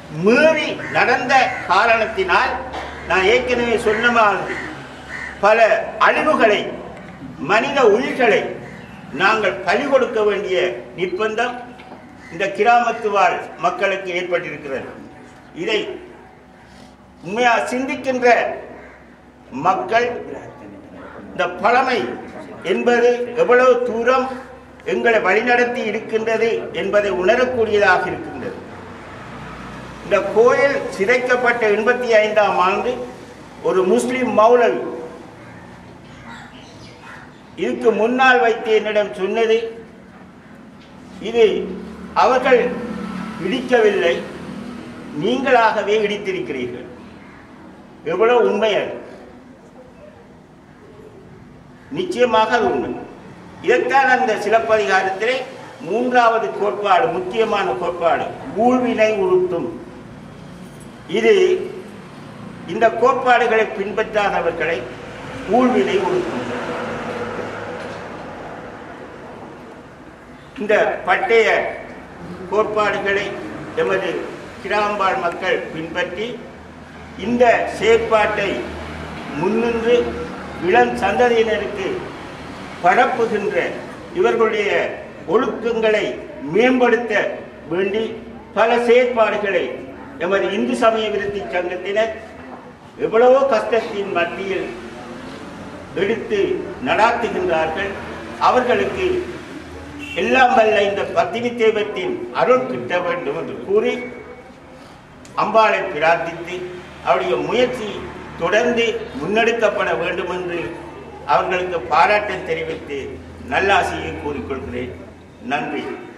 மீறி நடந்த காரணத்தினால் நான் ஏற்கனவே சொன்ன மாதிரி பல அழிவுகளை மனித உயிர்களை நாங்கள் பலி கொடுக்க வேண்டிய நிர்பந்தம் இந்த கிராமத்து வாழ் மக்களுக்கு ஏற்பட்டிருக்கிறது இதை உண்மையா சிந்திக்கின்ற மக்கள் இந்த பழமை என்பது எவ்வளவு தூரம் எங்களை வழிநடத்தி இருக்கின்றது என்பதை உணரக்கூடியதாக இருக்கின்றது இந்த கோயில் சிதைக்கப்பட்ட எண்பத்தி ஐந்தாம் ஆண்டு ஒரு முஸ்லிம் மௌலவி இதுக்கு முன்னால் வைத்து என்னிடம் சொன்னது இது அவர்கள் இடிக்கவில்லை நீங்களாகவே இடித்திருக்கிறீர்கள் எவ்வளவு உண்மை அது நிச்சயமாக அது உண்மை இதைத்தான் அந்த சிலப்பதிகாரத்திலே மூன்றாவது கோட்பாடு முக்கியமான கோட்பாடு ஊழ்வினை உறுத்தும் இது இந்த கோட்பாடுகளை பின்பற்றாதவர்களை ஊழ்வினை உறுத்தும் இந்த பட்டய கோட்பாடுகளை எமது கிராம்பாள் மக்கள் பின்பற்றி இந்த செயற்பாட்டை முன்னின்று இளம் சந்ததியினருக்கு பரப்புகின்ற இவர்களுடைய ஒழுக்கங்களை மேம்படுத்த வேண்டி பல செயற்பாடுகளை எமது இந்து சமய விருத்தி சங்கத்தினர் எவ்வளவோ கஷ்டத்தின் மத்தியில் எடுத்து நடாத்துகின்றார்கள் அவர்களுக்கு எல்லாம் வல்ல இந்த பத்தினி தெய்வத்தின் அருள் கிட்ட வேண்டும் என்று கூறி அம்பாளை பிரார்த்தித்து அவருடைய முயற்சி தொடர்ந்து முன்னெடுக்கப்பட வேண்டும் என்று அவர்களுக்கு பாராட்டை தெரிவித்து நல்லாசியை கூறிக்கொள்கிறேன் நன்றி